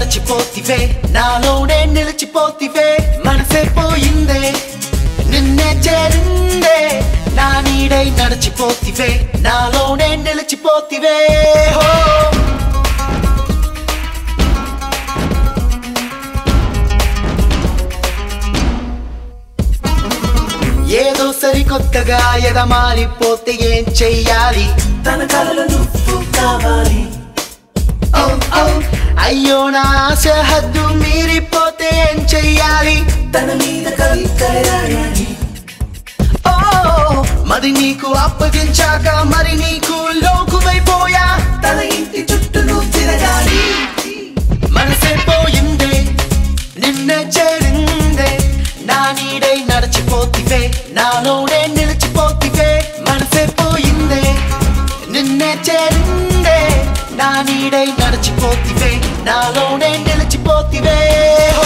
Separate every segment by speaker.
Speaker 1: నడిచిపోతివే నాలోనే నిలిచిపోతివే మనసే పోయిందే నిన్నే చేరిందే నా నీడై నడిచిపోతివే నాలోనే నిలిచిపోతివే హో ఏదో సరికొత్తగా ఎదమారిపోతే ఏం చెయ్యాలి
Speaker 2: తన కలలు నువ్వు కావాలి
Speaker 1: ఓ, ఓ, అయ్యో నా ఆశ హద్దు మీరిపోతే ఏం చెయ్యాలి
Speaker 2: తన మీద కవిత రాయాలి
Speaker 1: ఓ మరి నీకు అప్పగించాక మరి నీకు లోకువైపోయా
Speaker 2: తన ఇంటి చుట్టూ నువ్వు తిరగాలి
Speaker 1: మనసే పోయిందే నిన్నే చేరిందే నా నీడై నడిచిపోతివే నాలోనే నిలిచిపోతివే మనసే పోయిందే నిన్నే చేరిందే నా నీడై నడిచిపోతివే నాలోనే నిలిచిపోతివే హో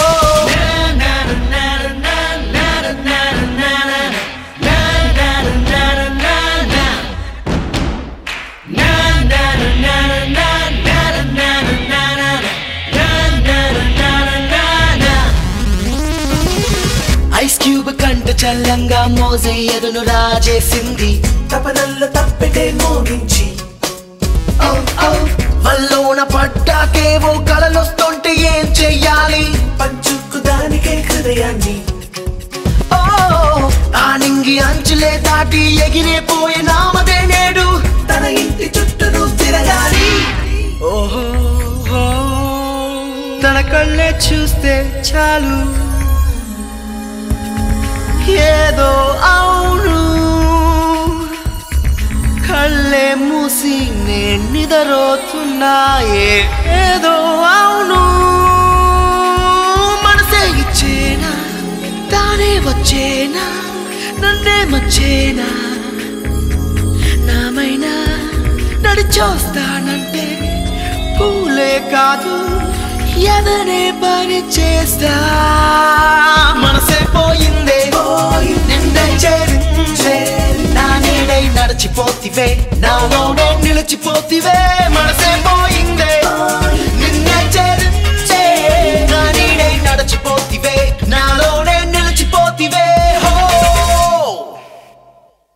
Speaker 1: ఐస్ క్యూబ్ కంట చల్లంగా మోజే ఎదును రాజేసింది
Speaker 2: తపనల్లో తప్పెటే మోగించి
Speaker 1: ఔ, ఔ, వల్లోన పడ్డాకేవో కలలొస్తుంటే ఏం చెయ్యాలి
Speaker 2: పంచుకు దానికే హృదయాన్ని
Speaker 1: ఓ ఆ నింగి అంచులే దాటి ఎగిరే పోయే నామదే నేడు
Speaker 2: తన ఇంటి చుట్టూ నువ్వు తిరగాలి
Speaker 1: ఓహో తన కళ్ళే చూస్తే చాలు ఏదో అవును కళ్ళే మూసి నేను నిదరోతున్నాయే ఏదో అవును మనసే ఇచ్చేనా తానే వచ్చేనా నన్నే మచ్చేనా నామైనా నడిచొస్తానంటే పూలే కాదు ఎదనే పని చేస్తా మనసే పోయిందే నిన్నే చేరిందే నా నీడై నడిచిపోతివే నాలోనే నిలిచిపోతివే మనసే పోయిందే నిన్నే చేరిందే